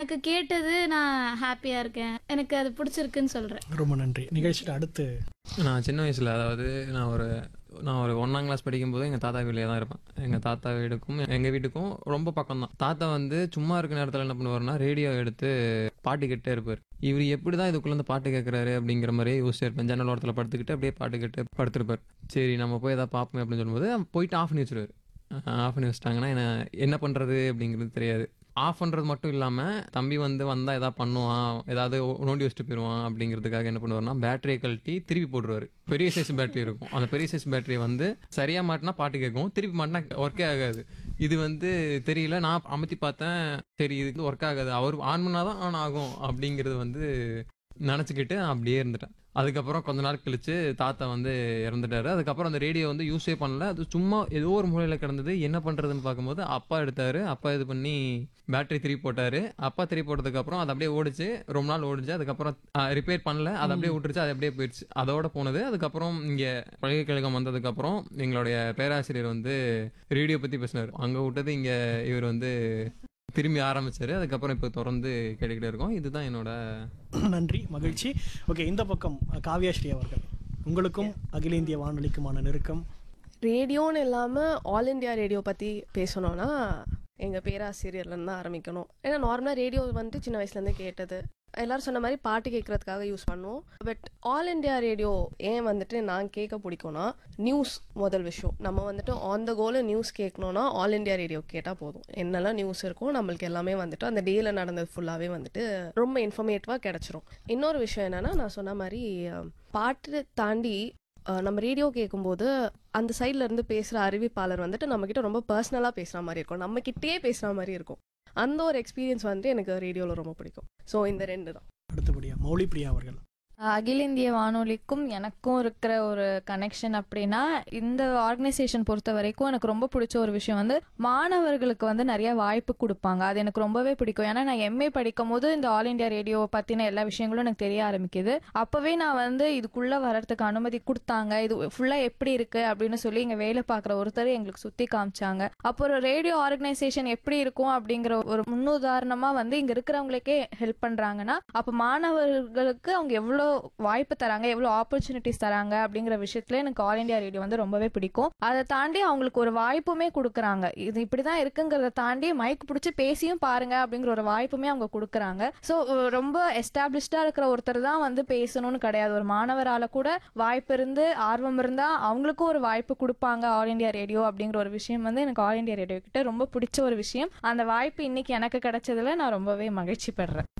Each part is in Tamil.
எனக்கு கேட்டது நான் ஹாப்பியா இருக்கேன் எனக்கு அது பிடிச்சிருக்குன்னு சொல்றேன் ரொம்ப நன்றி நிகழ்ச்சியில் அடுத்து நான் சின்ன வயசில் அதாவது நான் ஒரு நான் ஒரு ஒன்றாம் கிளாஸ் படிக்கும்போது எங்கள் தாத்தா வீட்டிலே தான் இருப்பேன் எங்கள் தாத்தா வீடுக்கும் எங்கள் வீட்டுக்கும் ரொம்ப பக்கம் தான் தாத்தா வந்து சும்மா இருக்க நேரத்தில் என்ன பண்ணுவாருன்னா ரேடியோ எடுத்து பாட்டு கேட்டே இருப்பார் இவர் எப்படி தான் இதுக்குள்ளே இருந்து பாட்டு கேட்குறாரு அப்படிங்கிற மாதிரியே யோசிச்சு இருப்பேன் ஜன்னல் ஓரத்தில் படுத்துக்கிட்டு அப்படியே பாட்டு கேட்டு படுத்திருப்பார் சரி நம்ம போய் எதாவது பார்ப்போம் அப்படின்னு சொல்லும்போது போயிட்டு ஆஃப் பண்ணி வச்சிருவாரு ஆஃப் பண்ணி வச்சிட்டாங்கன்னா என்ன என்ன பண்ணுறது அப்படிங்கிறது தெரியாது ஆஃப் பண்ணுறது மட்டும் இல்லாமல் தம்பி வந்து வந்தால் எதாவது பண்ணுவான் ஏதாவது நோண்டி வச்சுட்டு போயிடுவான் அப்படிங்கிறதுக்காக என்ன பண்ணுவார்னா பேட்டரியை கழட்டி திருப்பி போட்டுருவாரு பெரிய சைஸ் பேட்டரி இருக்கும் அந்த பெரிய சைஸ் பேட்டரி வந்து சரியாக மாட்டினா பாட்டு கேட்கும் திருப்பி மாட்டினா ஒர்க்கே ஆகாது இது வந்து தெரியல நான் அமுத்தி பார்த்தேன் சரி இது ஒர்க் ஆகாது அவர் ஆன் பண்ணாதான் ஆன் ஆகும் அப்படிங்கிறது வந்து நினச்சிக்கிட்டு அப்படியே இருந்துட்டேன் அதுக்கப்புறம் கொஞ்ச நாள் கழிச்சு தாத்தா வந்து இறந்துட்டாரு அதுக்கப்புறம் அந்த ரேடியோ வந்து யூஸே பண்ணல அது சும்மா ஏதோ ஒரு மூலையில் கிடந்தது என்ன பண்ணுறதுன்னு பார்க்கும்போது அப்பா எடுத்தாரு அப்பா இது பண்ணி பேட்டரி திருப்பி போட்டாரு அப்பா திருப்பி போட்டதுக்கப்புறம் அது அப்படியே ஓடிச்சு ரொம்ப நாள் ஓடிச்சு அதுக்கப்புறம் ரிப்பேர் பண்ணல அது அப்படியே விட்டுருச்சு அது அப்படியே போயிடுச்சு அதோட போனது அதுக்கப்புறம் இங்கே பல்கலைக்கழகம் வந்ததுக்கப்புறம் எங்களுடைய பேராசிரியர் வந்து ரேடியோ பற்றி பேசினார் அங்கே விட்டது இங்கே இவர் வந்து திரும்பி ஆரம்பிச்சாரு அதுக்கப்புறம் இப்போ தொடர்ந்து கேட்டுக்கிட்டே இருக்கோம் இதுதான் என்னோட நன்றி மகிழ்ச்சி ஓகே இந்த பக்கம் காவ்யாஸ்ரீ அவர்கள் உங்களுக்கும் அகில இந்திய வானொலிக்குமான நெருக்கம் ரேடியோன்னு இல்லாமல் ஆல் இந்தியா ரேடியோ பற்றி பேசணும்னா எங்கள் பேராசிரியர்லேருந்து தான் ஆரம்பிக்கணும் ஏன்னா நார்மலாக ரேடியோ வந்து சின்ன வயசுலேருந்தே கேட்டது எல்லாரும் சொன்ன மாதிரி பாட்டு கேட்கறதுக்காக யூஸ் பண்ணுவோம் பட் ஆல் இந்தியா ரேடியோ ஏன் வந்துட்டு நான் கேட்க பிடிக்கும்னா நியூஸ் முதல் விஷயம் நம்ம வந்துட்டு ஆன் த கோல நியூஸ் கேட்கணும்னா ஆல் இந்தியா ரேடியோ கேட்டால் போதும் என்னெல்லாம் நியூஸ் இருக்கோ நம்மளுக்கு எல்லாமே வந்துட்டு அந்த டேல நடந்தது ஃபுல்லாகவே வந்துட்டு ரொம்ப இன்ஃபர்மேட்டிவாக கிடச்சிரும் இன்னொரு விஷயம் என்னன்னா நான் சொன்ன மாதிரி அஹ், பாட்டு தாண்டி அஹ், நம்ம ரேடியோ கேட்கும்போது அந்த சைட்ல இருந்து பேசுற அறிவிப்பாளர் வந்துட்டு நம்ம கிட்ட ரொம்ப பர்சனலா பேசுற மாதிரி இருக்கும் நம்ம கிட்டயே பேசுற மாதிரி இருக்கும் அந்த ஒரு எக்ஸ்பீரியன்ஸ் வந்துட்டு எனக்கு ரேடியோல ரொம்ப பிடிக்கும் ஸோ இந்த ரெண்டு தான் அடுத்தபடியா மௌலிப்பிரியா அவர்கள் அகில இந்திய வானொலிக்கும் எனக்கும் இருக்கிற ஒரு கனெக்ஷன் அப்படின்னா இந்த ஆர்கனைசேஷன் பொறுத்த வரைக்கும் எனக்கு ரொம்ப பிடிச்ச ஒரு விஷயம் வந்து மாணவர்களுக்கு வந்து நிறைய வாய்ப்பு கொடுப்பாங்க அது எனக்கு ரொம்பவே பிடிக்கும் ஏன்னா நான் எம்ஏ படிக்கும் போது இந்த ஆல் இந்தியா ரேடியோ பத்தின எல்லா விஷயங்களும் எனக்கு தெரிய ஆரம்பிக்குது அப்பவே நான் வந்து இதுக்குள்ள வர்றதுக்கு அனுமதி கொடுத்தாங்க இது ஃபுல்லா எப்படி இருக்கு அப்படின்னு சொல்லி இங்க வேலை பார்க்குற ஒருத்தர் எங்களுக்கு சுத்தி காமிச்சாங்க அப்போ ஒரு ரேடியோ ஆர்கனைசேஷன் எப்படி இருக்கும் அப்படிங்கிற ஒரு முன்னுதாரணமா வந்து இங்க இருக்கிறவங்களுக்கே ஹெல்ப் பண்றாங்கன்னா அப்ப மாணவர்களுக்கு அவங்க எவ்வளோ வாய்ப்பு தராங்க எவ்வளோ ஆப்பர்ச்சுனிட்டிஸ் தராங்க அப்படிங்கிற விஷயத்துல எனக்கு ஆல் இந்தியா ரேடியோ வந்து ரொம்பவே பிடிக்கும் அதை தாண்டி அவங்களுக்கு ஒரு வாய்ப்புமே கொடுக்குறாங்க இது இப்படிதான் இருக்குங்கிறத தாண்டி மைக் பிடிச்சி பேசியும் பாருங்க அப்படிங்கிற ஒரு வாய்ப்புமே அவங்க கொடுக்குறாங்க ஸோ ரொம்ப எஸ்டாப்ளிஷ்டா இருக்கிற ஒருத்தர் தான் வந்து பேசணும்னு கிடையாது ஒரு மாணவரால கூட வாய்ப்பு இருந்து ஆர்வம் இருந்தா அவங்களுக்கும் ஒரு வாய்ப்பு கொடுப்பாங்க ஆல் இந்தியா ரேடியோ அப்படிங்கிற ஒரு விஷயம் வந்து எனக்கு ஆல் இந்தியா ரேடியோ கிட்ட ரொம்ப பிடிச்ச ஒரு விஷயம் அந்த வாய்ப்பு இன்னைக்கு எனக்கு கிடைச்சதுல நான் ரொம்பவே மகிழ்ச்சி பெறேன்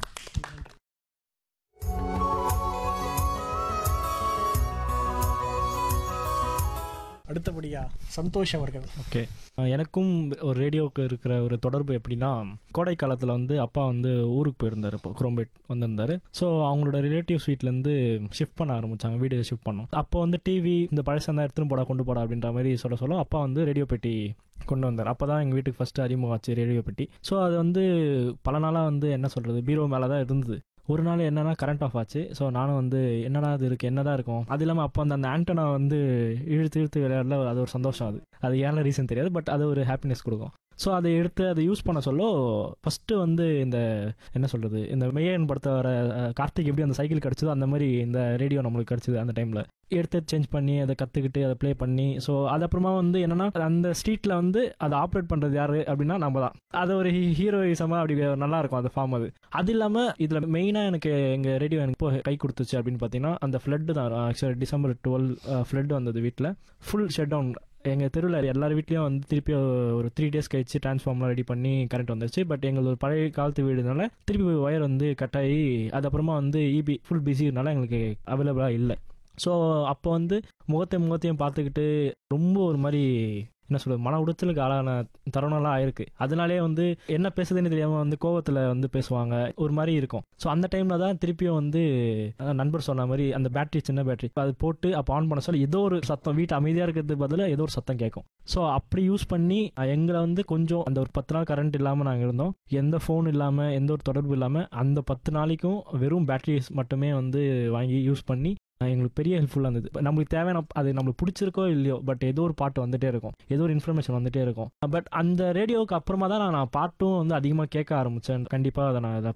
அடுத்தபடியா சந்தோஷ் அவர்கள் ஓகே எனக்கும் ஒரு ரேடியோவுக்கு இருக்கிற ஒரு தொடர்பு எப்படின்னா கோடை காலத்தில் வந்து அப்பா வந்து ஊருக்கு போயிருந்தார் இப்போ குரோம்பேட் வந்திருந்தார் ஸோ அவங்களோட ரிலேட்டிவ்ஸ் வீட்டிலேருந்து ஷிஃப்ட் பண்ண ஆரம்பிச்சாங்க வீடு ஷிஃப்ட் பண்ணோம் அப்போ வந்து டிவி இந்த பழசந்தான் எடுத்துன்னு போடா கொண்டு போடா அப்படின்ற மாதிரி சொல்ல சொல்ல அப்பா வந்து ரேடியோ பெட்டி கொண்டு வந்தார் அப்போ தான் எங்கள் வீட்டுக்கு ஃபஸ்ட்டு அறிமுகம் ஆச்சு ரேடியோ பெட்டி ஸோ அது வந்து பல நாளாக வந்து என்ன சொல்கிறது பீரோ மேலே தான் இருந்தது ஒரு நாள் என்னன்னா கரண்ட் ஆஃப் ஆச்சு ஸோ நானும் வந்து என்னடா இது இருக்குது என்னதான் இருக்கும் அது இல்லாமல் அப்போ அந்த அந்த ஆண்டனா வந்து இழுத்து இழுத்து விளையாடல அது ஒரு சந்தோஷம் அது அது ஏன் ரீசன் தெரியாது பட் அது ஒரு ஹாப்பினஸ் கொடுக்கும் ஸோ அதை எடுத்து அதை யூஸ் பண்ண சொல்ல ஃபஸ்ட்டு வந்து இந்த என்ன சொல்கிறது இந்த மெய்யன் படத்தை வர அஹ், கார்த்திக் எப்படி அந்த சைக்கிள் கிடச்சதோ அந்த மாதிரி இந்த ரேடியோ நம்மளுக்கு கிடச்சிது அந்த டைமில் எடுத்து சேஞ்ச் பண்ணி அதை கற்றுக்கிட்டு அதை ப்ளே பண்ணி ஸோ அது அப்புறமா வந்து என்னன்னா அந்த ஸ்ட்ரீட்டில் வந்து அதை ஆப்ரேட் பண்ணுறது யாரு அப்படின்னா நம்ம தான் அது ஒரு ஹீரோயிசமாக அப்படி நல்லா இருக்கும் அந்த ஃபார்ம் அது அது இல்லாமல் இதில் மெயினாக எனக்கு எங்கள் ரேடியோ எனக்கு இப்போ கை கொடுத்துச்சு அப்படின்னு பார்த்தீங்கன்னா அந்த ஃப்ளட்டு தான் ஆக்சுவலாக டிசம்பர் டுவெல் ஃப்ளட் வந்தது வீட்டில் ஃபுல் ஷட் டவுன் எங்கள் தெருவில் எல்லார் வீட்லேயும் வந்து திருப்பி ஒரு த்ரீ டேஸ் கழிச்சு டிரான்ஸ்ஃபார்ம்லாம் ரெடி பண்ணி கரண்ட் வந்துருச்சு பட் எங்களுக்கு ஒரு பழைய காலத்து வீடுனால திருப்பி ஒயர் வந்து கட் ஆகி அது அப்புறமா வந்து இபி ஃபுல் பிஸினால எங்களுக்கு அவைலபிளாக இல்லை ஸோ அப்போ வந்து முகத்தை முகத்தையும் பார்த்துக்கிட்டு ரொம்ப ஒரு மாதிரி என்ன சொல்றது மன உடைச்சலுக்கு ஆளான தருணம்லாம் ஆயிருக்கு அதனாலே வந்து என்ன பேசுதுன்னு தெரியாமல் வந்து கோவத்தில் வந்து பேசுவாங்க ஒரு மாதிரி இருக்கும் ஸோ அந்த டைமில் தான் திருப்பியும் வந்து அதான் நண்பர் சொன்ன மாதிரி அந்த பேட்டரி சின்ன பேட்டரி அது போட்டு அப்போ ஆன் பண்ண சொல்ல ஏதோ ஒரு சத்தம் வீட்டு அமைதியாக இருக்கிறதுக்கு பதிலாக ஏதோ ஒரு சத்தம் கேட்கும் ஸோ அப்படி யூஸ் பண்ணி அஹ், எங்களை வந்து கொஞ்சம் அந்த ஒரு பத்து நாள் கரண்ட் இல்லாமல் நாங்கள் இருந்தோம் எந்த ஃபோன் இல்லாமல் எந்த ஒரு தொடர்பு இல்லாமல் அந்த பத்து நாளைக்கும் வெறும் பேட்டரிஸ் மட்டுமே வந்து வாங்கி யூஸ் பண்ணி அஹ், எங்களுக்கு பெரிய ஹெல்ப்ஃபுல்லாக இருந்தது இப்ப நம்மளுக்கு தேவையான அது நம்மளுக்கு பிடிச்சிருக்கோ இல்லையோ பட் ஏதோ ஒரு பாட்டு வந்துட்டே இருக்கும் ஏதோ ஒரு இன்ஃபர்மேஷன் வந்துட்டே இருக்கும் பட் அந்த ரேடியோவுக்கு அப்புறமா தான் நான் நான் பாட்டும் வந்து அதிகமாக கேட்க ஆரம்பித்தேன் கண்டிப்பாக அதை நான் அதை